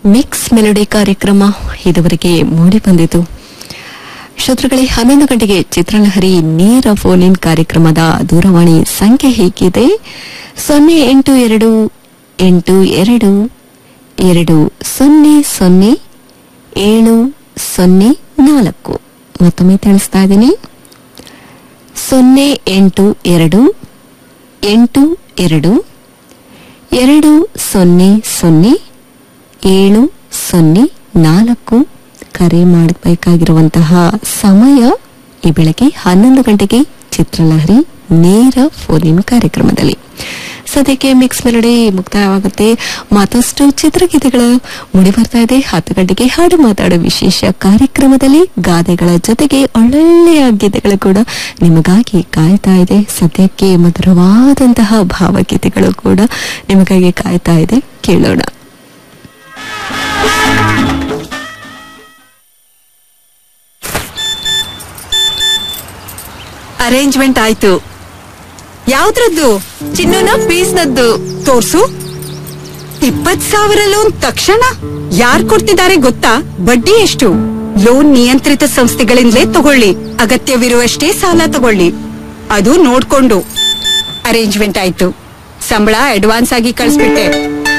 mix melody ಕಾರ್ಯಕ್ರಮ ಇದುವರೆಗೆ ಮೂಡಿ ಬಂದಿತು ಶ್ರೋತೃಗಳೇ ಹನ್ನೊಂದು ಗಂಟೆಗೆ ಚಿತ್ರಲಹರಿ ನೇರ ಫೋನ್ ಇನ್ ಕಾರ್ಯಕ್ರಮದ ದೂರವಾಣಿ ಸಂಖ್ಯೆ ಹೀಗಿದೆ ಸೊನ್ನೆ ಎಂಟು ಎರಡು ಎಂಟು ಎರಡು ಎರಡು ಸೊನ್ನೆ ಸೊನ್ನೆ ಏಳು ಸೊನ್ನೆ ನಾಲ್ಕು ಮತ್ತೊಮ್ಮೆ ತಿಳಿಸ್ತಾ ಇದ್ದೀನಿ ಸೊನ್ನೆ ಎಂಟು ಎರಡು ಎಂಟು ಎರಡು ಎರಡು ಸೊನ್ನೆ ಸೊನ್ನೆ ಏಳು ಸೊನ್ನೆ ನಾಲ್ಕು ಕರೆ ಮಾಡಬೇಕಾಗಿರುವಂತಹ ಸಮಯ ಈ ಬೆಳಗ್ಗೆ ಹನ್ನೊಂದು ಗಂಟೆಗೆ ಚಿತ್ರಲಹರಿ ನೇರ ಫೋನ್ ಇನ್ ಕಾರ್ಯಕ್ರಮದಲ್ಲಿ ಸದ್ಯಕ್ಕೆ ಮಿಕ್ಸ್ ಮೆಲಡಿ ಮುಕ್ತಾಯವಾಗುತ್ತೆ ಮತ್ತಷ್ಟು ಚಿತ್ರಗೀತೆಗಳು ಮುಡಿ ಬರ್ತಾ ಇದೆ ಹತ್ತು ಗಂಟೆಗೆ ಹಾಡು ಮಾತಾಡೋ ವಿಶೇಷ ಕಾರ್ಯಕ್ರಮದಲ್ಲಿ ಗಾದೆಗಳ ಜೊತೆಗೆ ಒಳ್ಳೊಳ್ಳೆಯ ಗೀತೆಗಳು ಕೂಡ ನಿಮಗಾಗಿ ಕಾಯ್ತಾ ಇದೆ ಸದ್ಯಕ್ಕೆ ಮಧುರವಾದಂತಹ ಭಾವಗೀತೆಗಳು ಕೂಡ ನಿಮಗಾಗಿ ಕಾಯ್ತಾ ಇದೆ ಕೇಳೋಣ ಅರೇಂಜ್ಮೆಂಟ್ ಆಯ್ತು ಯಾವ್ದ್ರದ್ದು ಚಿನ್ನನ ಫೀಸ್ನದ್ದು ತೋರ್ಸು ಇಪ್ಪತ್ ಸಾವಿರ ಲೋನ್ ತಕ್ಷಣ ಯಾರ್ ಕೊಡ್ತಿದ್ದಾರೆ ಗೊತ್ತಾ ಬಡ್ಡಿ ಎಷ್ಟು ಲೋನ್ ನಿಯಂತ್ರಿತ ಸಂಸ್ಥೆಗಳಿಂದಲೇ ತಗೊಳ್ಳಿ ಅಗತ್ಯವಿರುವಷ್ಟೇ ಸಾಲ ತಗೊಳ್ಳಿ ಅದು ನೋಡ್ಕೊಂಡು ಅರೇಂಜ್ಮೆಂಟ್ ಆಯ್ತು ಸಂಬಳ ಅಡ್ವಾನ್ಸ್ ಆಗಿ ಕಳಿಸ್ಬಿಟ್ಟೆ